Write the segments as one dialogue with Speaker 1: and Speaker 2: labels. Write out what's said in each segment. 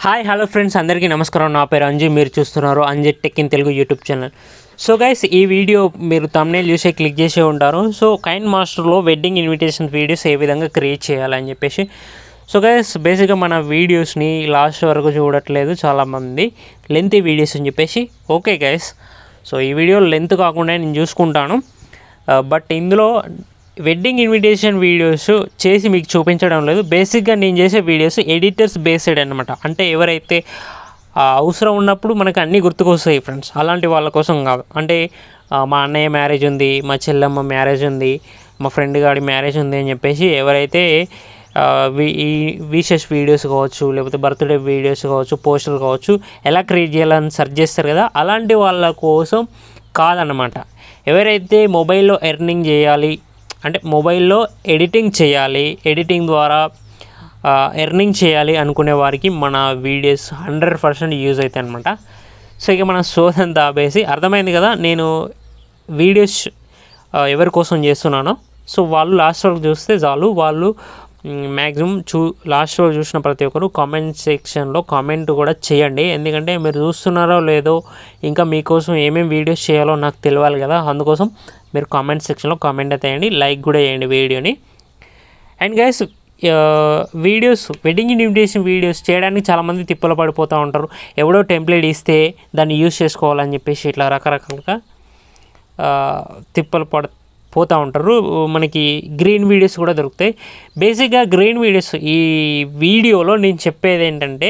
Speaker 1: hi hello friends అందరికీ నమస్కారం నా పేరు అంజీ మీరు చూస్తున్నారు Anji tech in Telugu YouTube channel so guys ఈ వీడియో మీరు తమ్నేల్ చూసే క్లిక్ చేసే ఉంటారు సో కైన్ మాస్టర్లో వెడ్డింగ్ ఇన్విటేషన్ వీడియోస్ ఏ విధంగా క్రియేట్ చేయాలని చెప్పేసి సో గైస్ బేసిక్గా మన వీడియోస్ని లాస్ట్ వరకు చూడట్లేదు చాలామంది లెంత్ వీడియోస్ అని చెప్పేసి ఓకే గైస్ సో ఈ వీడియో లెంత్ కాకుండా నేను చూసుకుంటాను బట్ ఇందులో వెడ్డింగ్ ఇన్విటేషన్ వీడియోస్ చేసి మీకు చూపించడం లేదు బేసిక్గా నేను చేసే వీడియోస్ ఎడిటర్స్ బేస్డ్ అనమాట అంటే ఎవరైతే ఆ, అవసరం ఉన్నప్పుడు మనకు అన్నీ గుర్తుకొస్తాయి ఫ్రెండ్స్ అలాంటి వాళ్ళ కోసం కాదు అంటే ఆ, మా అన్నయ్య మ్యారేజ్ ఉంది మా చెల్లెమ్మ మ్యారేజ్ ఉంది మా ఫ్రెండ్ గాడి మ్యారేజ్ ఉంది అని చెప్పేసి ఎవరైతే ఆ, వి- ఈ విషెస్ వీడియోస్ కావచ్చు లేకపోతే బర్త్డే వీడియోస్ కావచ్చు పోస్టర్లు కావచ్చు ఎలా క్రియేట్ చేయాలని సెర్చ్ చేస్తారు కదా అలాంటి వాళ్ళ కోసం కాదనమాట ఎవరైతే మొబైల్లో ఎర్నింగ్ చేయాలి అంటే మొబైల్లో ఎడిటింగ్ చేయాలి ఎడిటింగ్ ద్వారా ఎర్నింగ్ చేయాలి అనుకునే వారికి మన వీడియోస్ హండ్రెడ్ పర్సెంట్ యూజ్ అవుతాయి అనమాట సో ఇక మన సోదం దాబేసి అర్థమైంది కదా నేను వీడియోస్ ఆ, ఎవరి కోసం చేస్తున్నానో సో వాళ్ళు లాస్ట్ వరకు చూస్తే చాలు వాళ్ళు మ్యాక్సిమం చూ లాస్ట్ వరకు చూసిన ప్రతి ఒక్కరు కామెంట్ సెక్షన్లో కామెంట్ కూడా చేయండి ఎందుకంటే మీరు చూస్తున్నారో లేదో ఇంకా మీకోసం ఏమేమి వీడియోస్ చేయాలో నాకు తెలియాలి కదా అందుకోసం మీరు కామెంట్ సెక్షన్లో కామెంట్ అయితే వేయండి లైక్ కూడా చేయండి వీడియోని and guys videos wedding invitation videos చేయడానికి చాలామంది తిప్పలు పడిపోతూ ఉంటారు ఎవడో టెంప్లెట్ ఇస్తే దాన్ని యూస్ చేసుకోవాలని చెప్పేసి ఇట్లా రకరకాలుగా ఆ, తిప్పలు పడ పోతూ ఉంటారు మనకి గ్రీన్ వీడియోస్ కూడా దొరుకుతాయి బేసిక్గా గ్రీన్ వీడియోస్ ఈ వీడియోలో నేను చెప్పేది ఏంటంటే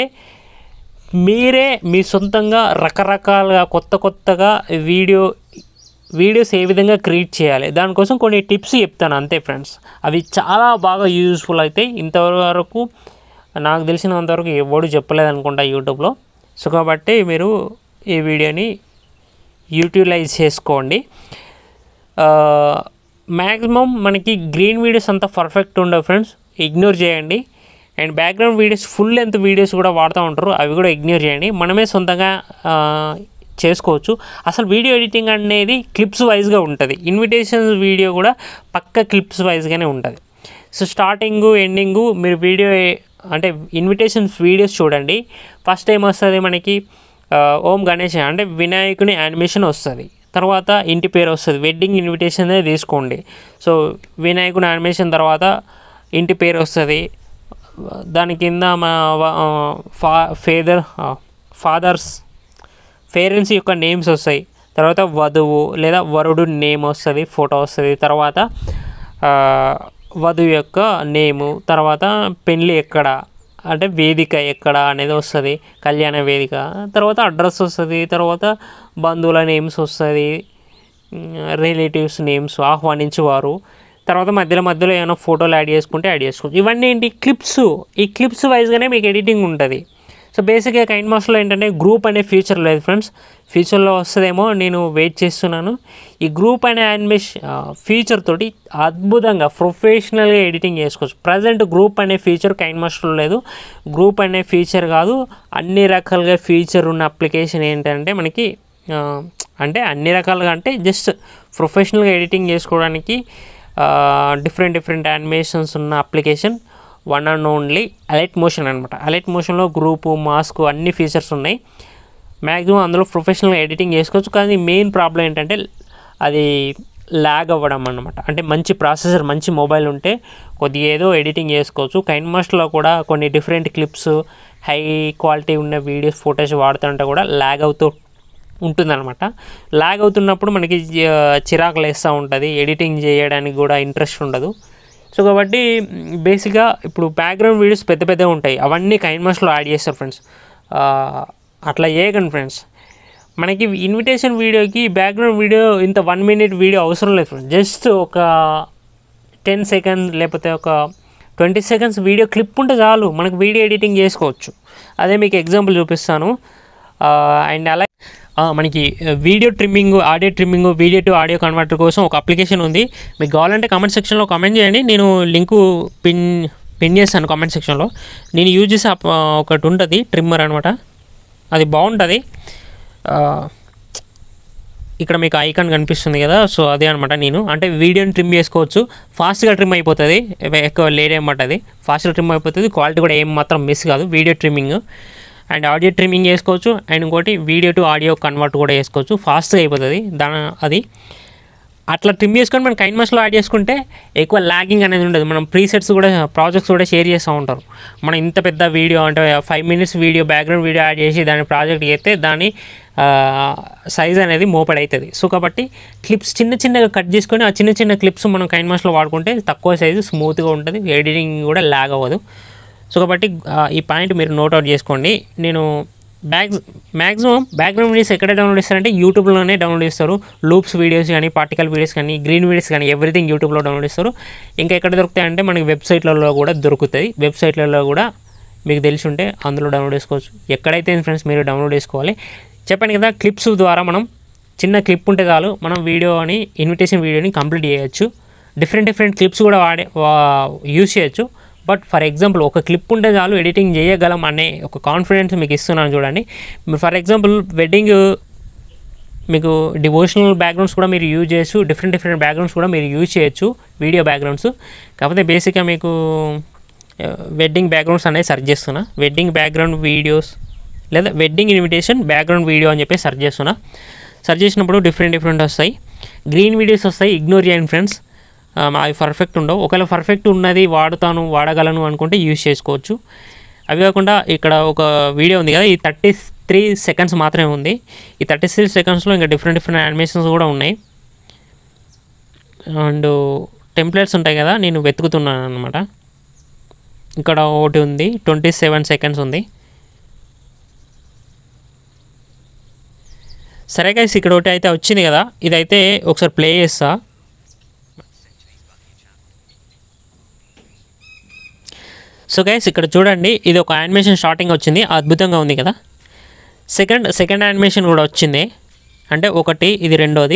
Speaker 1: మీరే మీ సొంతంగా రకరకాలుగా కొత్త కొత్తగా వీడియో వీడియోస్ ఏ విధంగా క్రియేట్ చేయాలి దానికోసం కొన్ని టిప్స్ చెప్తాను అంతే ఫ్రెండ్స్ అవి చాలా బాగా యూజ్ఫుల్ అవుతాయి ఇంతవరకు నాకు తెలిసినంతవరకు ఎవడు చెప్పలేదు అనుకుంటా యూట్యూబ్లో సో కాబట్టి మీరు ఈ వీడియోని యూటిలైజ్ చేసుకోండి మ్యాక్సిమం మనకి గ్రీన్ వీడియోస్ అంతా పర్ఫెక్ట్ ఉండవు ఫ్రెండ్స్ ఇగ్నోర్ చేయండి and background videos full length videos కూడా వాడుతూ ఉంటారు అవి కూడా ఇగ్నోర్ చేయండి మనమే సొంతంగా ఆ, చేసుకోవచ్చు అసలు వీడియో ఎడిటింగ్ అనేది క్లిప్స్ వైజ్గా ఉంటుంది ఇన్విటేషన్ వీడియో కూడా పక్క క్లిప్స్ వైజ్గానే ఉంటుంది సో స్టార్టింగ్ ఎండింగు మీరు వీడియో అంటే ఇన్విటేషన్స్ వీడియోస్ చూడండి ఫస్ట్ టైం వస్తుంది మనకి ఆ, ఓం గణేష్ అంటే వినాయకుని యానిమేషన్ వస్తుంది తర్వాత ఇంటి పేరు వస్తుంది వెడ్డింగ్ ఇన్విటేషన్ అనేది తీసుకోండి సో వినాయకుని యానిమేషన్ తర్వాత ఇంటి పేరు వస్తుంది దాని కింద మా వా- ఆ, ఫా ఫేదర్ ఫాదర్స్ పేరెంట్స్ యొక్క నేమ్స్ వస్తాయి తర్వాత వధువు లేదా వరుడు నేమ్ వస్తుంది ఫోటో వస్తుంది తర్వాత ఆ, వధువు యొక్క నేము తర్వాత పెళ్ళి ఎక్కడ అంటే వేదిక ఎక్కడ అనేది వస్తుంది కళ్యాణ వేదిక తర్వాత అడ్రస్ వస్తుంది తర్వాత బంధువుల నేమ్స్ వస్తుంది రిలేటివ్స్ నేమ్స్ ఆహ్వానించేవారు తర్వాత మధ్యలో మధ్యలో ఏమైనా ఫోటోలు యాడ్ చేసుకుంటే యాడ్ చేసుకోవచ్చు ఇవన్నీ ఏంటి క్లిప్స్ ఈ క్లిప్స్ వైజ్గానే మీకు ఎడిటింగ్ ఉంటుంది సో బేసిక్గా కైండ్ మాస్టర్లో ఏంటంటే గ్రూప్ అనే ఫీచర్ లేదు ఫ్రెండ్స్ ఫ్యూచర్లో వస్తుందేమో నేను వెయిట్ చేస్తున్నాను ఈ గ్రూప్ అనే యానిమేషన్ ఫీచర్ తోటి అద్భుతంగా ప్రొఫెషనల్గా ఎడిటింగ్ చేసుకోవచ్చు ప్రజెంట్ గ్రూప్ అనే ఫీచర్ కైండ్ మాస్టర్లో లేదు గ్రూప్ అనే ఫీచర్ కాదు అన్ని రకాలుగా ఫీచర్ ఉన్న అప్లికేషన్ ఏంటంటే మనకి ఆ, అంటే అన్ని రకాలుగా అంటే జస్ట్ ప్రొఫెషనల్గా ఎడిటింగ్ చేసుకోవడానికి డిఫరెంట్ డిఫరెంట్ యానిమేషన్స్ ఉన్న application one and only Alight motion అనమాట అలైట్ మోషన్లో గ్రూపు మాస్క్ అన్ని ఫీచర్స్ ఉన్నాయి మ్యాక్సిమం అందులో ప్రొఫెషనల్గా ఎడిటింగ్ చేసుకోవచ్చు కానీ మెయిన్ ప్రాబ్లం ఏంటంటే అది ల్యాగ్ అవ్వడం అనమాట అంటే మంచి ప్రాసెసర్ మంచి మొబైల్ ఉంటే కొద్దిగా ఏదో ఎడిటింగ్ చేసుకోవచ్చు కైన్ మాస్టర్లో కూడా కొన్ని డిఫరెంట్ క్లిప్స్ హై క్వాలిటీ ఉన్న వీడియోస్ ఫొటోస్ వాడుతుంటే కూడా ల్యాగ్ అవుతూ ఉంటుందన్నమాట ల్యాగ్ అవుతున్నప్పుడు మనకి ఆ, చిరాకు లేస్తూ ఉంటుంది ఎడిటింగ్ చేయడానికి కూడా ఇంట్రెస్ట్ ఉండదు సో కాబట్టి బేసిక్గా ఇప్పుడు బ్యాక్గ్రౌండ్ వీడియోస్ పెద్ద పెద్దగా ఉంటాయి అవన్నీ కైన్ మాస్లో యాడ్ చేస్తారు ఫ్రెండ్స్ అట్లా చేయకండి ఫ్రెండ్స్ మనకి ఇన్విటేషన్ వీడియోకి బ్యాక్గ్రౌండ్ వీడియో ఇంత వన్ మినిట్ వీడియో అవసరం లేదు ఫ్రెండ్స్ జస్ట్ ఒక టెన్ సెకండ్ లేకపోతే ఒక ట్వంటీ సెకండ్స్ వీడియో క్లిప్ ఉంటే చాలు మనకు వీడియో ఎడిటింగ్ చేసుకోవచ్చు అదే మీకు ఎగ్జాంపుల్ చూపిస్తాను అండ్ అలా ఆ, మనకి video trimming audio trimming video to audio converter కోసం ఒక అప్లికేషన్ ఉంది మీకు కావాలంటే కామెంట్ సెక్షన్లో కామెంట్ చేయండి నేను లింకు పిన్ పిన్ చేస్తాను కామెంట్ సెక్షన్లో నేను యూజ్ చేసే అప్- ఒకటి ఉంటుంది ట్రిమ్మర్ అనమాట అది బాగుంటుంది ఆ, ఇక్కడ మీకు ఐకాన్ కనిపిస్తుంది కదా సో అదే అనమాట నేను అంటే వీడియోని ట్రిమ్ చేసుకోవచ్చు ఫాస్ట్గా ట్రిమ్ అయిపోతుంది ఎక్కువ లేట్ అనమాట అది ఫాస్ట్గా ట్రిమ్ అయిపోతుంది క్వాలిటీ కూడా ఏం మాత్రం మిస్ కాదు video trimming and audio trimming చేసుకోవచ్చు అండ్ ఇంకోటి వీడియో టు ఆడియో కన్వర్ట్ కూడా చేసుకోవచ్చు ఫాస్ట్గా అయిపోతుంది దాని అది అట్లా ట్రిమ్ చేసుకొని మనం కైన్ మాస్లో యాడ్ చేసుకుంటే ఎక్కువ ల్యాగింగ్ అనేది ఉండదు మనం ప్రీసెట్స్ కూడా ప్రాజెక్ట్స్ కూడా షేర్ చేస్తూ ఉంటారు మనం ఇంత పెద్ద వీడియో అంటే five minutes video background video add చేసి దాని ప్రాజెక్ట్ చేస్తే దాని సైజ్ అనేది మోపడ్ అవుతుంది సో కాబట్టి క్లిప్స్ చిన్న చిన్నగా కట్ చేసుకొని ఆ చిన్న చిన్న క్లిప్స్ మనం కైన్ మాస్లో వాడుకుంటే తక్కువ సైజు స్మూత్గా ఉంటుంది ఎడిటింగ్ కూడా ల్యాగ్ అవ్వదు సో కాబట్టి ఆ, ఈ పాయింట్ మీరు నోట్ అవుట్ చేసుకోండి నేను బ్యాగ్ మ్యాక్సిమం బ్యాక్గ్రౌండ్ వీడియోస్ ఎక్కడ డౌన్లోడ్ చేస్తారంటే యూట్యూబ్లోనే డౌన్లోడ్ చేస్తారు లూప్స్ వీడియోస్ కానీ పార్టికల్ వీడియోస్ కానీ గ్రీన్ వీడియోస్ కానీ ఎవ్రీథింగ్ యూట్యూబ్లో డౌన్లోడ్ చేస్తారు ఇంకా ఎక్కడ దొరుకుతాయి అంటే మనకి వెబ్సైట్లలో కూడా దొరుకుతాయి వెబ్సైట్లలో కూడా మీకు తెలిసి ఉంటే అందులో డౌన్లోడ్ చేసుకోవచ్చు ఎక్కడైతే ఫ్రెండ్స్ మీరు డౌన్లోడ్ చేసుకోవాలి చెప్పాను కదా క్లిప్స్ ద్వారా మనం చిన్న క్లిప్ ఉంటే చాలు మనం వీడియోని ఇన్విటేషన్ వీడియోని కంప్లీట్ చేయొచ్చు డిఫరెంట్ డిఫరెంట్ క్లిప్స్ కూడా వాడే యూస్ చేయొచ్చు బట్ ఫర్ ఎగ్జాంపుల్ ఒక క్లిప్ ఉంటే చాలు ఎడిటింగ్ చేయగలం అనే ఒక కాన్ఫిడెన్స్ మీకు ఇస్తున్నాను చూడండి ఫర్ ఎగ్జాంపుల్ వెడ్డింగ్ మీకు డివోషనల్ బ్యాక్గ్రౌండ్స్ కూడా మీరు యూజ్ చేయొచ్చు డిఫరెంట్ డిఫరెంట్ బ్యాక్గ్రౌండ్స్ కూడా మీరు యూజ్ చేయొచ్చు వీడియో బ్యాక్గ్రౌండ్స్ కాకపోతే బేసిక్గా మీకు వెడ్డింగ్ బ్యాక్గ్రౌండ్స్ అనేది సెర్చ్ చేస్తున్నా వెడ్డింగ్ బ్యాక్గ్రౌండ్ వీడియోస్ లేదా వెడ్డింగ్ ఇన్విటేషన్ బ్యాక్గ్రౌండ్ వీడియో అని చెప్పి సెర్చ్ చేస్తున్నా సెర్చ్ చేసినప్పుడు డిఫరెంట్ డిఫరెంట్ వస్తాయి గ్రీన్ వీడియోస్ వస్తాయి ఇగ్నోర్ చేయండి ఫ్రెండ్స్ అవి పర్ఫెక్ట్ ఉండవు ఒకవేళ పర్ఫెక్ట్ ఉన్నది వాడుతాను వాడగలను అనుకుంటే యూజ్ చేసుకోవచ్చు అవి కాకుండా ఇక్కడ ఒక వీడియో ఉంది కదా ఈ థర్టీ త్రీ సెకండ్స్ మాత్రమే ఉంది ఈ థర్టీ త్రీ సెకండ్స్లో ఇంకా డిఫరెంట్ డిఫరెంట్ యానిమేషన్స్ కూడా ఉన్నాయి అండ్ టెంప్లెట్స్ ఉంటాయి కదా నేను వెతుకుతున్నాను అనమాట ఇక్కడ ఒకటి ఉంది ట్వంటీ సెవెన్ సెకండ్స్ ఉంది సరే గైస్ ఇక్కడ ఒకటి అయితే వచ్చింది కదా ఇదైతే ఒకసారి ప్లే చేస్తా సో గైస్ ఇక్కడ చూడండి ఇది ఒక యానిమేషన్ స్టార్టింగ్ వచ్చింది అద్భుతంగా ఉంది కదా సెకండ్ సెకండ్ యానిమేషన్ కూడా వచ్చింది అంటే ఒకటి ఇది రెండోది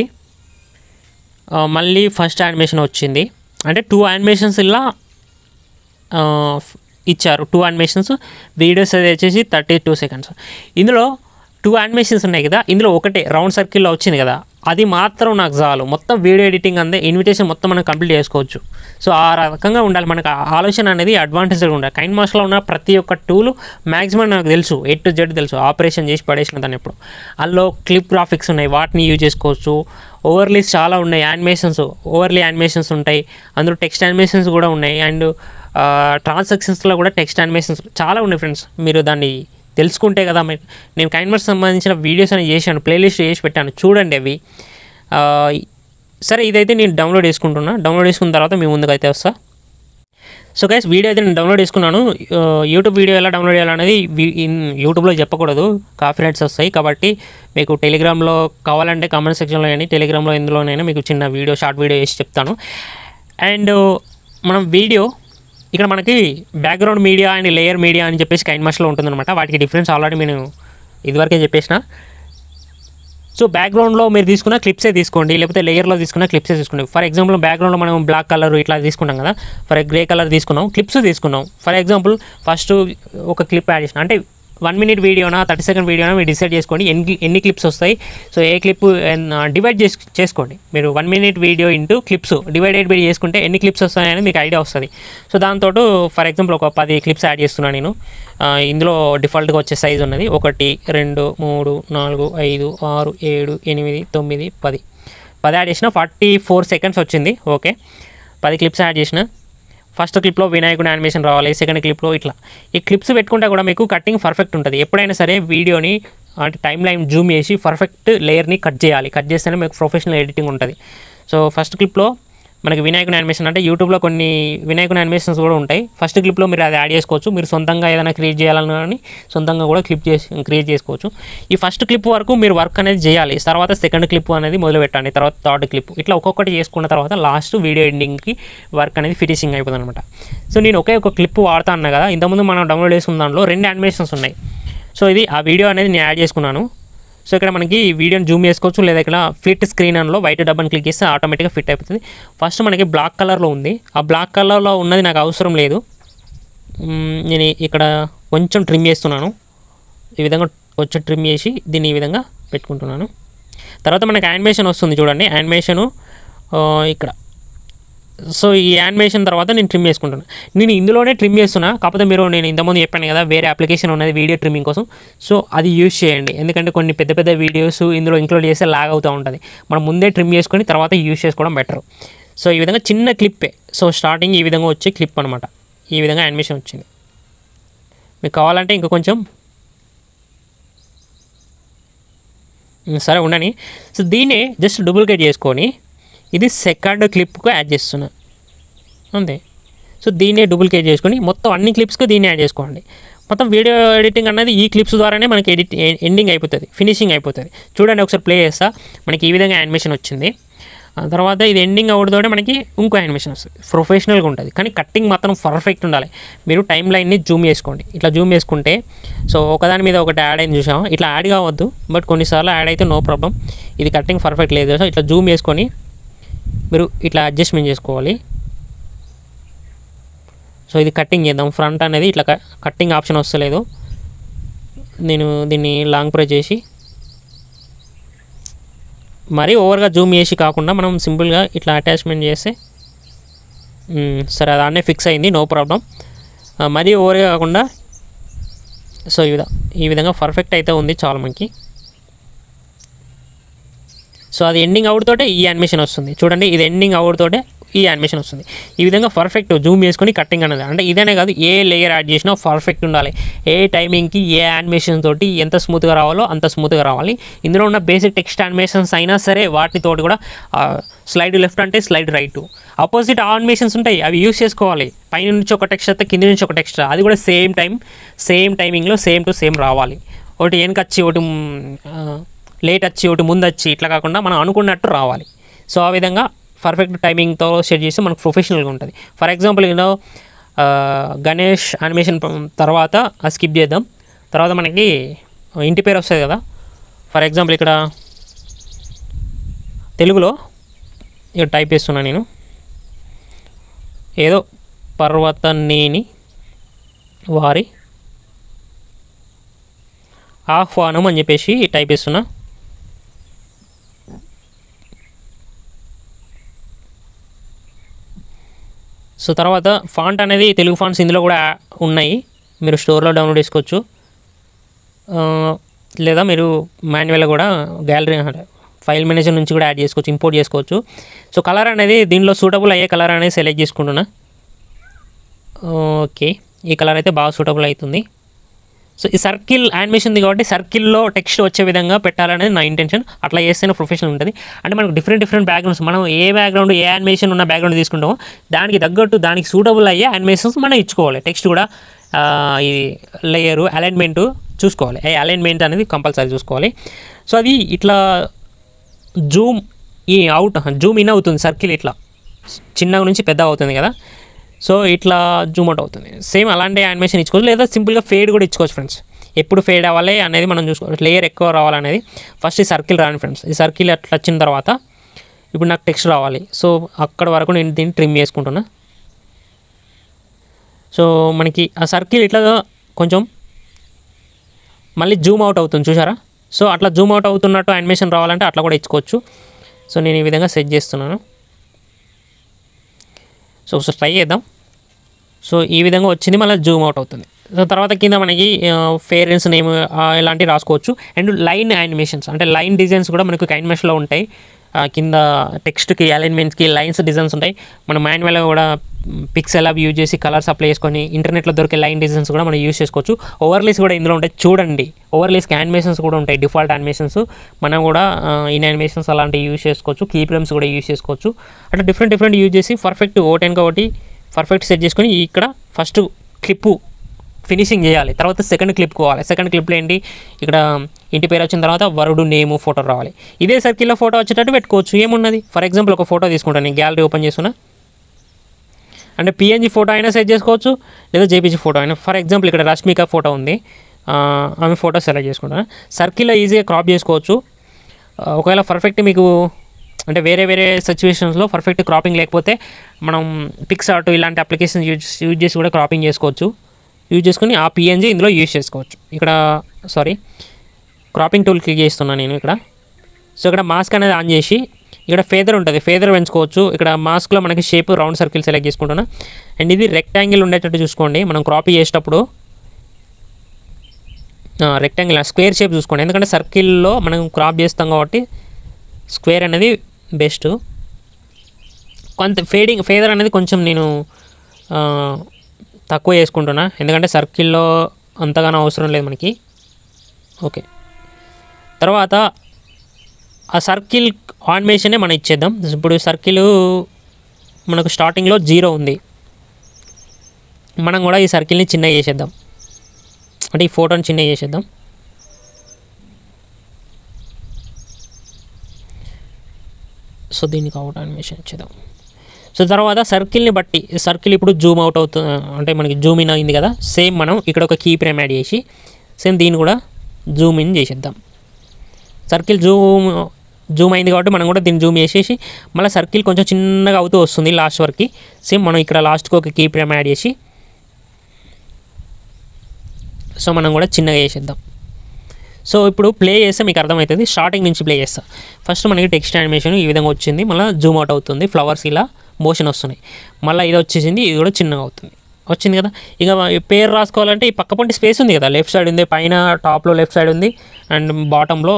Speaker 1: ఆ, మళ్ళీ ఫస్ట్ యానిమేషన్ వచ్చింది అంటే టూ యానిమేషన్స్ ఇలా ఆ, ఇచ్చారు టూ యానిమేషన్స్ వీడియోస్ అది వచ్చేసి థర్టీ టూ సెకండ్స్ ఇందులో టూ యానిమేషన్స్ ఉన్నాయి కదా ఇందులో ఒకటే రౌండ్ సర్కిల్లో వచ్చింది కదా అది మాత్రం నాకు చాలు మొత్తం వీడియో ఎడిటింగ్ అందే ఇన్విటేషన్ మొత్తం మనం కంప్లీట్ చేసుకోవచ్చు సో ఆ రకంగా ఉండాలి మనకు ఆ ఆలోచన అనేది అడ్వాంటేజ్గా ఉండాలి కైన్ మాస్లో ఉన్న ప్రతి ఒక్క టూలు మ్యాక్సిమం నాకు తెలుసు ఎయిట్ టు జెడ్ తెలుసు ఆపరేషన్ చేసి పడేసిన దాన్ని ఇప్పుడు అందులో క్లిప్ గ్రాఫిక్స్ ఉన్నాయి వాటిని యూజ్ చేసుకోవచ్చు ఓవర్లీస్ చాలా ఉన్నాయి యానిమేషన్స్ ఓవర్లీ యానిమేషన్స్ ఉంటాయి అందులో టెక్స్ట్ యానిమేషన్స్ కూడా ఉన్నాయి అండ్ ట్రాన్సాక్షన్స్లో కూడా టెక్స్ట్ యానిమేషన్స్ చాలా ఉన్నాయి ఫ్రెండ్స్ మీరు దాన్ని తెలుసుకుంటే కదా మీరు నేను కైన్వర్స్ సంబంధించిన వీడియోస్ అని చేశాను ప్లేలిస్ట్ చేసి పెట్టాను చూడండి అవి ఆ, సరే ఇదైతే నేను డౌన్లోడ్ చేసుకుంటున్నా డౌన్లోడ్ చేసుకున్న తర్వాత మీ ముందుకు అయితే వస్తా సో గైస్ వీడియో అయితే నేను డౌన్లోడ్ చేసుకున్నాను ఆ, యూట్యూబ్ వీడియో ఎలా డౌన్లోడ్ చేయాలనేది వి- ఇన్ యూట్యూబ్లో చెప్పకూడదు కాపీ రైట్స్ వస్తాయి కాబట్టి మీకు టెలిగ్రామ్లో కావాలంటే కామెంట్ సెక్షన్లో కానీ టెలిగ్రామ్లో ఎందులోనైనా మీకు చిన్న వీడియో షార్ట్ వీడియో వేసి చెప్తాను అండ్ మనం వీడియో ఇక్కడ మనకి background media and layer media అని చెప్పేసి కైన్ మాస్లో ఉంటుందన్నమాట వాటికి డిఫరెన్స్ ఆల్రెడీ నేను ఇదివరకే చెప్పేసిన సో బ్యాక్గ్రౌండ్లో మీరు తీసుకున్న క్లిప్సే తీసుకోండి లేకపోతే లేయర్లో తీసుకున్న క్లిప్సే తీసుకోండి ఫర్ ఎగ్జాంపుల్ బ్యాక్గ్రౌండ్లో మనం బ్లాక్ కలర్ ఇట్లా తీసుకుంటాం కదా ఫర్ గ్రే కలర్ తీసుకున్నాం క్లిప్స్ తీసుకున్నాం ఫర్ ఎగ్జాంపుల్ ఫస్ట్ ఒక క్లిప్ యాడ్ చేసిన అంటే వన్ మినిట్ వీడియోనా థర్టీ సెకండ్ వీడియోనా మీరు డిసైడ్ చేసుకోండి ఎన్ని ఎన్ని క్లిప్స్ వస్తాయి సో ఏ క్లిప్ డివైడ్ చేసి చేసుకోండి మీరు one minute video into clips divided by చేసుకుంటే ఎన్ని క్లిప్స్ వస్తాయని మీకు ఐడియా వస్తుంది సో దాంతో ఫర్ ఎగ్జాంపుల్ ఒక పది క్లిప్స్ యాడ్ చేస్తున్నాను నేను ఆ, ఇందులో డిఫాల్ట్గా వచ్చే సైజ్ ఉన్నది ఒకటి రెండు మూడు నాలుగు ఐదు ఆరు ఏడు ఎనిమిది తొమ్మిది పది పది యాడ్ చేసిన ఫార్టీ ఫోర్ సెకండ్స్ వచ్చింది ఓకే పది క్లిప్స్ యాడ్ చేసిన ఫస్ట్ క్లిప్లో వినాయకుడు యానిమేషన్ రావాలి సెకండ్ క్లిప్లో ఇట్లా ఈ క్లిప్స్ పెట్టుకుంటే కూడా మీకు కటింగ్ పర్ఫెక్ట్ ఉంటుంది ఎప్పుడైనా సరే వీడియోని అంటే టైం లైన్ జూమ్ చేసి పర్ఫెక్ట్ లేయర్ని కట్ చేయాలి కట్ చేస్తేనే మీకు ప్రొఫెషనల్ ఎడిటింగ్ ఉంటుంది సో ఫస్ట్ క్లిప్లో మనకి వినాయకుని యానిమేషన్ అంటే యూట్యూబ్లో కొన్ని వినాయకుని యానిమేషన్స్ కూడా ఉంటాయి ఫస్ట్ క్లిప్లో మీరు అది యాడ్ చేసుకోవచ్చు మీరు సొంతంగా ఏదైనా క్రియేట్ చేయాలన్నా కానీ సొంతంగా కూడా క్లిప్ చేసి క్రియేట్ చేసుకోవచ్చు ఈ ఫస్ట్ క్లిప్ వరకు మీరు వర్క్ అనేది చేయాలి తర్వాత సెకండ్ క్లిప్ అనేది మొదలు పెట్టండి తర్వాత థర్డ్ క్లిప్ ఇట్లా ఒక్కొక్కటి చేసుకున్న తర్వాత లాస్ట్ వీడియో ఎండింగ్కి వర్క్ అనేది ఫినిషింగ్ అయిపోతుంది అనమాట సో నేను ఒకే ఒక క్లిప్ వాడతా అన్నా కదా ఇంతకుముందు మనం డౌన్లోడ్ చేసుకున్న దాంట్లో రెండు యానిమేషన్స్ ఉన్నాయి సో ఇది ఆ వీడియో అనేది నేను యాడ్ చేసుకున్నాను సో ఇక్కడ మనకి వీడియోని జూమ్ చేసుకోవచ్చు లేదా ఇక్కడ ఫిట్ స్క్రీన్ అన్లో వైట్ డబ్బని క్లిక్ చేస్తే ఆటోమేటిక్గా ఫిట్ అయిపోతుంది ఫస్ట్ మనకి బ్లాక్ కలర్లో ఉంది ఆ బ్లాక్ కలర్లో ఉన్నది నాకు అవసరం లేదు మ్మ్, నేను ఇక్కడ కొంచెం ట్రిమ్ చేస్తున్నాను ఈ విధంగా కొంచెం ట్రిమ్ చేసి దీన్ని ఈ విధంగా పెట్టుకుంటున్నాను తర్వాత మనకి యానిమేషన్ వస్తుంది చూడండి యానిమేషను ఆ, ఇక్కడ సో ఈ యానిమేషన్ తర్వాత నేను ట్రిమ్ చేసుకుంటాను నేను ఇందులోనే ట్రిమ్ చేస్తున్నా కాకపోతే మీరు నేను ఇంతకుముందు చెప్పాను కదా వేరే అప్లికేషన్ ఉన్నది వీడియో ట్రిమ్మింగ్ కోసం సో అది యూజ్ చేయండి ఎందుకంటే కొన్ని పెద్ద పెద్ద వీడియోస్ ఇందులో ఇంక్లూడ్ చేస్తే లాగ్ అవుతూ ఉంటుంది మనం ముందే ట్రిమ్ చేసుకొని తర్వాత యూజ్ చేసుకోవడం బెటర్ సో ఈ విధంగా చిన్న క్లిప్పే సో స్టార్టింగ్ ఈ విధంగా వచ్చే క్లిప్ అనమాట ఈ విధంగా యానిమేషన్ వచ్చింది మీకు కావాలంటే ఇంకా కొంచెం ఉమ్, సరే ఉండని సో దీన్ని జస్ట్ డూప్లికేట్ చేసుకొని ఇది సెకండ్ క్లిప్కు యాడ్ చేస్తున్నా అంతే సో దీన్నే డూప్లికేట్ చేసుకొని మొత్తం అన్ని క్లిప్స్కి దీన్ని యాడ్ చేసుకోండి మొత్తం వీడియో ఎడిటింగ్ అన్నది ఈ క్లిప్స్ ద్వారానే మనకి ఎడిట్ ఎండింగ్ అయిపోతుంది ఫినిషింగ్ అయిపోతుంది చూడండి ఒకసారి ప్లే చేస్తా మనకి ఈ విధంగా యానిమేషన్ వచ్చింది ఆ తర్వాత ఇది ఎండింగ్ అవడంతో మనకి ఇంకో యానిమేషన్ వస్తుంది ప్రొఫెషనల్గా ఉంటుంది కానీ కట్టింగ్ మాత్రం పర్ఫెక్ట్ ఉండాలి మీరు టైం లైన్ని జూమ్ చేసుకోండి ఇట్లా జూమ్ చేసుకుంటే సో ఒకదాని మీద ఒకటి యాడ్ అయింది చూసాం ఇట్లా యాడ్ కావద్దు బట్ కొన్నిసార్లు యాడ్ అయితే నో ప్రాబ్లం ఇది కట్టింగ్ పర్ఫెక్ట్ లేదు సో ఇట్లా జూమ్ చేసుకొని మీరు ఇట్లా అడ్జస్ట్మెంట్ చేసుకోవాలి సో ఇది కట్టింగ్ చేద్దాం ఫ్రంట్ అనేది ఇట్లా క- కట్టింగ్ ఆప్షన్ వస్తలేదు నేను దీన్ని లాంగ్ ప్రెస్ చేసి మరీ ఓవర్గా జూమ్ చేసి కాకుండా మనం సింపుల్గా ఇట్లా అటాచ్మెంట్ చేస్తే మ్, సరే దాన్నే ఫిక్స్ అయింది నో ప్రాబ్లం మరీ ఓవర్గా కాకుండా సో ఈ విధంగా ఈ విధంగా పర్ఫెక్ట్ అయితే ఉంది చాలా మనకి సో అది ఎండింగ్ అవుట్ తోటే ఈ యానిమేషన్ వస్తుంది చూడండి ఇది ఎండింగ్ అవుట్ తోటే ఈ యానిమేషన్ వస్తుంది ఈ విధంగా పర్ఫెక్ట్ జూమ్ చేసుకొని కట్టింగ్ అనేది అంటే ఇదనే కాదు ఏ లేయర్ యాడ్ చేసినా పర్ఫెక్ట్ ఉండాలి ఏ టైమింగ్కి ఏ యానిమేషన్ తోటి ఎంత స్మూత్గా రావాలో అంత స్మూత్గా రావాలి ఇందులో ఉన్న బేసిక్ టెక్స్ట్ యానిమేషన్స్ అయినా సరే వాటితోటి కూడా స్లైడ్ లెఫ్ట్ అంటే స్లైడ్ రైట్ ఆపోజిట్ యానిమేషన్స్ ఉంటాయి అవి యూస్ చేసుకోవాలి పైన నుంచి ఒక టెక్స్ట్ అయితే కింద నుంచి ఒక టెక్స్ట్ అది కూడా సేమ్ టైం సేమ్ టైమింగ్లో సేమ్ టు సేమ్ రావాలి ఒకటి వెనకచ్చి ఒకటి లేట్ వచ్చి ఒకటి ముందు వచ్చి ఇట్లా కాకుండా మనం అనుకున్నట్టు రావాలి సో ఆ విధంగా పర్ఫెక్ట్ టైమింగ్తో సెట్ చేస్తే మనకు ప్రొఫెషనల్గా ఉంటుంది for example you know Ganesh animation తర్వాత అది స్కిప్ చేద్దాం తర్వాత మనకి ఇంటి పేరు వస్తుంది కదా ఫర్ ఎగ్జాంపుల్ ఇక్కడ తెలుగులో ఇక్కడ టైప్ చేస్తున్నా నేను ఏదో పర్వతనేని వారి ఆహ్వానం అని చెప్పేసి టైప్ చేస్తున్నా సో తర్వాత ఫాంట్ అనేది తెలుగు ఫాంట్స్ ఇందులో కూడా ఉన్నాయి మీరు స్టోర్లో డౌన్లోడ్ చేసుకోవచ్చు ఆ, లేదా మీరు మాన్యువల్గా కూడా గ్యాలరీ ఫైల్ మేనేజర్ నుంచి కూడా యాడ్ చేసుకోవచ్చు ఇంపోర్ట్ చేసుకోవచ్చు సో కలర్ అనేది దీనిలో సూటబుల్ అయ్యే కలర్ అనేది సెలెక్ట్ చేసుకుంటున్నా ఓకే ఈ కలర్ అయితే బాగా సూటబుల్ అవుతుంది సో ఈ సర్కిల్ యానిమేషన్ ఉంది కాబట్టి సర్కిల్లో టెక్స్ట్ వచ్చే విధంగా పెట్టాలనేది నా ఇంటెన్షన్ అట్లా చేస్తేనే ప్రొఫెషనల్ ఉంటుంది అంటే మనకు డిఫరెంట్ డిఫరెంట్ బ్యాక్గ్రౌండ్స్ మనం ఏ బ్యాక్గ్రౌండ్ ఏ యానిమేషన్ ఉన్న బ్యాక్గ్రౌండ్ తీసుకుంటామో దానికి తగ్గట్టు దానికి సూటబుల్ అయ్యే యానిమేషన్స్ మనం ఇచ్చుకోవాలి టెక్స్ట్ కూడా ఆ, ఇది లేయరు అలైన్మెంట్ చూసుకోవాలి ఏ అలైన్మెంట్ అనేది కంపల్సరీ చూసుకోవాలి సో అది ఇట్లా జూమ్ ఈ అవుట్ జూమ్ ఇన్ అవుతుంది సర్కిల్ ఇట్లా చిన్నగా నుంచి పెద్ద అవుతుంది కదా సో ఇట్లా జూమ్ అవుట్ అవుతుంది సేమ్ అలాంటి యానిమేషన్ ఇచ్చుకోవచ్చు లేదా సింపుల్గా ఫేడ్ కూడా ఇచ్చుకోవచ్చు ఫ్రెండ్స్ ఎప్పుడు ఫేడ్ అవ్వాలి అనేది మనం చూసుకోవచ్చు లేయర్ ఎక్కువ రావాలనేది ఫస్ట్ ఈ సర్కిల్ రాని ఫ్రెండ్స్ ఈ సర్కిల్ అట్లా వచ్చిన తర్వాత ఇప్పుడు నాకు టెక్స్ట్ రావాలి సో అక్కడ వరకు నేను దీన్ని ట్రిమ్ చేసుకుంటున్నా సో మనకి ఆ సర్కిల్ ఇట్లా కొంచెం మళ్ళీ జూమ్ అవుట్ అవుతుంది చూసారా సో అట్లా జూమ్ అవుట్ అవుతున్నట్టు యానిమేషన్ రావాలంటే అట్లా కూడా ఇచ్చుకోవచ్చు సో నేను ఈ విధంగా సెట్ చేస్తున్నాను సో ఒకసారి ట్రై చేద్దాం సో ఈ విధంగా వచ్చింది మళ్ళీ జూమ్ అవుట్ అవుతుంది సో తర్వాత కింద మనకి ఫేరెన్స్ నేమ్ ఇలాంటివి రాసుకోవచ్చు అండ్ లైన్ యానిమేషన్స్ అంటే లైన్ డిజైన్స్ కూడా మనకు యానిమేషన్లో ఉంటాయి ఆ, కింద టెక్స్ట్కి అలైన్మెంట్స్కి లైన్స్ డిజైన్స్ ఉంటాయి మనం మాన్యువల్గా కూడా పిక్సెల్ అవి యూజ్ చేసి కలర్స్ అప్లై చేసుకొని ఇంటర్నెట్లో దొరికే లైన్ డిజైన్స్ కూడా మనం యూజ్ చేసుకోవచ్చు ఓవర్లీస్ కూడా ఇందులో ఉంటాయి చూడండి ఓవర్లీస్కి యానిమేషన్స్ కూడా ఉంటాయి డిఫాల్ట్ యానిమేషన్స్ మనం కూడా ఇన్ యానిమేషన్స్ అలాంటివి యూజ్ చేసుకోవచ్చు కీ ఫ్రేమ్స్ కూడా యూజ్ చేసుకోవచ్చు అట్లా డిఫరెంట్ డిఫరెంట్ యూజ్ చేసి పర్ఫెక్ట్ ఓటెన్గా ఒకటి పర్ఫెక్ట్ సెట్ చేసుకొని ఇక్కడ ఫస్ట్ క్లిప్పు ఫినిషింగ్ చేయాలి తర్వాత సెకండ్ క్లిప్ పోవాలి సెకండ్ క్లిప్లో ఏంటి ఇక్కడ ఇంటి పేరు వచ్చిన తర్వాత వరుడు నేము ఫోటో రావాలి ఇదే సర్కిల్లో ఫోటో వచ్చేటట్టు పెట్టుకోవచ్చు ఏమున్నది ఫర్ ఎగ్జాంపుల్ ఒక ఫోటో తీసుకుంటాను నేను గ్యాలరీ ఓపెన్ చేస్తున్నా అంటే పిఎన్జీ ఫోటో అయినా సెట్ చేసుకోవచ్చు లేదా జేపీజీ ఫోటో అయినా ఫర్ ఎగ్జాంపుల్ ఇక్కడ రష్మిక ఫోటో ఉంది ఆ, ఆమె ఫోటో సెలెక్ట్ చేసుకుంటాను సర్కిల్లో ఈజీగా క్రాప్ చేసుకోవచ్చు ఆ, ఒకవేళ పర్ఫెక్ట్ మీకు అంటే వేరే వేరే సిచ్యువేషన్స్లో పర్ఫెక్ట్ క్రాపింగ్ లేకపోతే మనం పిక్సార్ట్ ఇలాంటి అప్లికేషన్ యూజ్ యూజ్ చేసి కూడా క్రాపింగ్ చేసుకోవచ్చు యూజ్ చేసుకుని ఆ పిఎన్జీ ఇందులో యూజ్ చేసుకోవచ్చు ఇక్కడ సారీ క్రాపింగ్ టూల్ క్లిక్ చేస్తున్నాను నేను ఇక్కడ సో ఇక్కడ మాస్క్ అనేది ఆన్ చేసి ఇక్కడ ఫేదర్ ఉంటుంది ఫేదర్ పెంచుకోవచ్చు ఇక్కడ మాస్క్లో మనకి షేప్ రౌండ్ సర్కిల్ సెలెక్ట్ చేసుకుంటున్నా అండ్ ఇది రెక్టాంగిల్ ఉండేటట్టు చూసుకోండి మనం క్రాప్ చేసేటప్పుడు రెక్టాంగిల్ స్క్వేర్ షేప్ చూసుకోండి ఎందుకంటే సర్కిల్లో మనం క్రాప్ చేస్తాం కాబట్టి స్క్వేర్ అనేది బెస్ట్ కొంత ఫేడింగ్ ఫేదర్ అనేది కొంచెం నేను ఆ, తక్కువ చేసుకుంటున్నా ఎందుకంటే సర్కిల్లో అంతగానో అవసరం లేదు మనకి ఓకే తర్వాత ఆ సర్కిల్ ఆనిమేషనే మనం ఇచ్చేద్దాం ఇప్పుడు సర్కిల్ మనకు స్టార్టింగ్లో జీరో ఉంది మనం కూడా ఈ సర్కిల్ని చిన్నగా చేసేద్దాం అంటే ఈ ఫోటోని చిన్నగా చేసేద్దాం సో దీనికి అవుట్ అనిమేషన్ ఇచ్చేద్దాం సో తర్వాత సర్కిల్ని బట్టి సర్కిల్ ఇప్పుడు జూమ్ అవుట్ అవుతుంది అంటే మనకి జూమ్ ఇన్ అయింది కదా సేమ్ మనం ఇక్కడ ఒక కీ ఫ్రేమ్ యాడ్ చేసి సేమ్ దీన్ని కూడా జూమ్ ఇన్ చేసేద్దాం సర్కిల్ జూమ్ జూమ్ అయింది కాబట్టి మనం కూడా దీన్ని జూమ్ చేసేసి మళ్ళీ సర్కిల్ కొంచెం చిన్నగా అవుతూ వస్తుంది లాస్ట్ వరకు సేమ్ మనం ఇక్కడ లాస్ట్కి ఒక కీ ఫ్రేమ్ యాడ్ చేసి సో మనం కూడా చిన్నగా చేసేద్దాం సో ఇప్పుడు ప్లే చేస్తే మీకు అర్థమవుతుంది స్టార్టింగ్ నుంచి ప్లే చేస్తా ఫస్ట్ మనకి టెక్స్ట్ యానిమేషన్ ఈ విధంగా వచ్చింది మళ్ళీ జూమ్ అవుట్ అవుతుంది ఫ్లవర్స్ ఇలా మోషన్ వస్తున్నాయి మళ్ళీ ఇది వచ్చేసింది ఇది కూడా చిన్నగా అవుతుంది వచ్చింది కదా ఇక ఈ పేరు రాసుకోవాలంటే ఈ పక్క పంటి స్పేస్ ఉంది కదా లెఫ్ట్ సైడ్ ఉంది పైన టాప్లో లెఫ్ట్ సైడ్ ఉంది అండ్ బాటంలో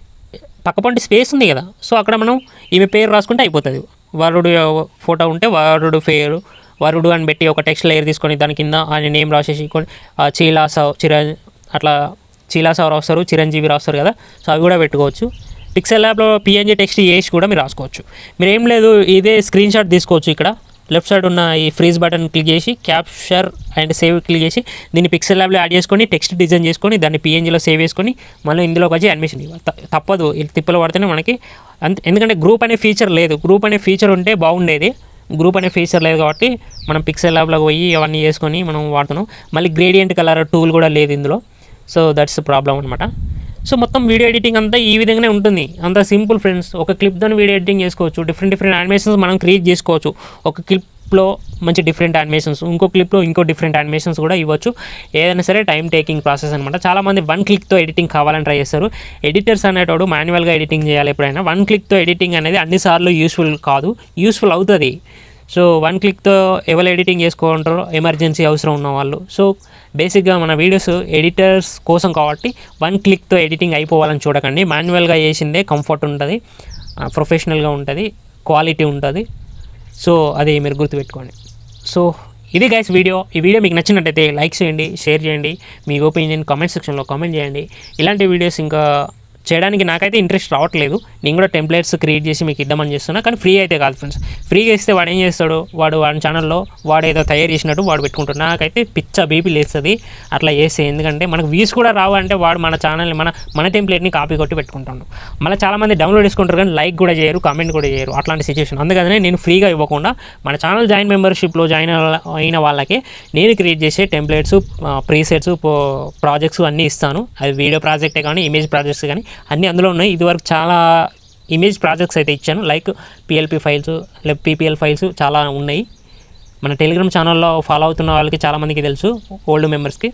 Speaker 1: పక్క పంటి స్పేస్ ఉంది కదా సో అక్కడ మనం ఈమె పేరు రాసుకుంటే అయిపోతుంది వరుడు ఫోటో ఉంటే వరుడు పేరు వరుడు అని పెట్టి ఒక టెక్స్ట్ లేయర్ తీసుకొని దాని కింద ఆయన నేమ్ రాసేసి కొన్ని ఆ, చీలాసావ్ చిర అట్లా చీలాసావ్ రాస్తారు చిరంజీవి రాస్తారు కదా సో అవి కూడా పెట్టుకోవచ్చు పిక్సెల్ ల్యాబ్లో పిఎన్జీ టెక్స్ట్ చేసి కూడా మీరు రాసుకోవచ్చు మీరు ఏం లేదు ఇదే స్క్రీన్ షాట్ తీసుకోవచ్చు ఇక్కడ లెఫ్ట్ సైడ్ ఉన్న ఈ ఫ్రీజ్ బటన్ క్లిక్ చేసి క్యాప్చర్ అండ్ సేవ్ క్లిక్ చేసి దీన్ని పిక్సెల్ ల్యాబ్లో యాడ్ చేసుకొని టెక్స్ట్ డిజైన్ చేసుకొని దాన్ని పిఎన్జీలో సేవ్ చేసుకొని మళ్ళీ ఇందులోకి వచ్చి అడ్మిషన్ ఇవ్వాలి త- తప్పదు ఈ తిప్పలు పడితేనే మనకి అంత ఎందుకంటే గ్రూప్ అనే ఫీచర్ లేదు గ్రూప్ అనే ఫీచర్ ఉంటే బాగుండేది గ్రూప్ అనే ఫీచర్ లేదు కాబట్టి మనం పిక్సెల్ ల్యాబ్లోకి పోయి అవన్నీ చేసుకొని మనం వాడుతున్నాం మళ్ళీ గ్రేడియంట్ కలర్ టూల్ కూడా లేదు ఇందులో సో దట్స్ ప్రాబ్లం అనమాట సో మొత్తం వీడియో ఎడిటింగ్ అంతా ఈ విధంగానే ఉంటుంది అంత సింపుల్ ఫ్రెండ్స్ ఒక క్లిప్తో వీడియో ఎడిటింగ్ చేసుకోవచ్చు డిఫరెంట్ డిఫరెంట్ యానిమేషన్స్ మనం క్రియేట్ చేసుకోవచ్చు ఒక క్లిప్లో మంచి డిఫరెంట్ యానిమేషన్స్ ఇంకో క్లిప్లో ఇంకో డిఫరెంట్ యానిమేషన్స్ కూడా ఇవ్వచ్చు ఏదైనా సరే టైం టేకింగ్ ప్రాసెస్ అనమాట చాలామంది వన్ క్లిక్తో ఎడిటింగ్ కావాలని ట్రై చేస్తారు ఎడిటర్స్ అనేటోడు మాన్యువల్గా ఎడిటింగ్ చేయాలి ఎప్పుడైనా వన్ క్లిక్తో ఎడిటింగ్ అనేది అన్నిసార్లు యూస్ఫుల్ కాదు యూస్ఫుల్ అవుతుంది సో వన్ క్లిక్తో ఎవరు ఎడిటింగ్ చేసుకోంటారో ఎమర్జెన్సీ అవసరం ఉన్న వాళ్ళు సో బేసిక్గా మన వీడియోస్ ఎడిటర్స్ కోసం కాబట్టి వన్ క్లిక్తో ఎడిటింగ్ అయిపోవాలని చూడకండి మాన్యువల్గా చేసిందే కంఫర్ట్ ఉంటుంది ప్రొఫెషనల్గా ఉంటుంది క్వాలిటీ ఉంటుంది సో అది మీరు గుర్తుపెట్టుకోండి సో ఇది గైస్ వీడియో ఈ వీడియో మీకు నచ్చినట్టయితే లైక్ చేయండి షేర్ చేయండి మీ ఒపీనియన్ కామెంట్ సెక్షన్లో కామెంట్ చేయండి ఇలాంటి వీడియోస్ ఇంకా చేయడానికి నాకైతే ఇంట్రెస్ట్ రావట్లేదు నేను కూడా టెంప్లెట్స్ క్రియేట్ చేసి మీకు ఇద్దామని చేస్తున్నా కానీ ఫ్రీ అయితే కాదు ఫ్రెండ్స్ ఫ్రీగా ఇస్తే వాడు ఏం చేస్తాడు వాడు వాడి ఛానల్లో వాడు ఏదో తయారు చేసినట్టు వాడు పెట్టుకుంటాడు నాకైతే పిచ్చ బీపీ లేస్తుంది అట్లా చేస్తే ఎందుకంటే మనకు వ్యూస్ కూడా రావాలంటే వాడు మన ఛానల్ని మన మన టెంప్లెట్ని కాపీ కొట్టి పెట్టుకుంటాడు మళ్ళీ చాలామంది డౌన్లోడ్ చేసుకుంటారు కానీ లైక్ కూడా చేయరు కామెంట్ కూడా చేయరు అట్లాంటి సిచ్యువేషన్ అందుకనే నేను ఫ్రీగా ఇవ్వకుండా మన ఛానల్ జాయిన్ మెంబర్షిప్లో జాయిన్ అయిన వాళ్ళకి నేను క్రియేట్ చేసే టెంప్లెట్స్ ప్రీసెట్స్ ప్రాజెక్ట్స్ అన్నీ ఇస్తాను అది వీడియో ప్రాజెక్టే కానీ ఇమేజ్ ప్రాజెక్ట్స్ కానీ అన్నీ అందులో ఉన్నాయి ఇదివరకు చాలా ఇమేజ్ ప్రాజెక్ట్స్ అయితే ఇచ్చాను లైక్ పిఎల్పి ఫైల్స్ లేక పీపీఎల్ ఫైల్స్ చాలా ఉన్నాయి మన టెలిగ్రామ్ ఛానల్లో ఫాలో అవుతున్న వాళ్ళకి చాలామందికి తెలుసు ఓల్డ్ మెంబర్స్కి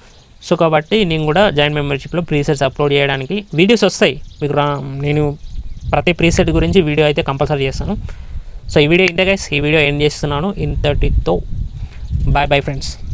Speaker 1: సో కాబట్టి నేను కూడా జాయిన్ మెంబర్షిప్లో ప్రీసెట్స్ అప్లోడ్ చేయడానికి వీడియోస్ వస్తాయి మీకు రా నేను ప్రతి ప్రీసెట్ గురించి వీడియో అయితే కంపల్సరీ చేస్తాను సో ఈ వీడియో ఇంతే గైస్ ఈ వీడియో ఎండ్ చేస్తున్నాను ఇంతటితో బాయ్ బాయ్ ఫ్రెండ్స్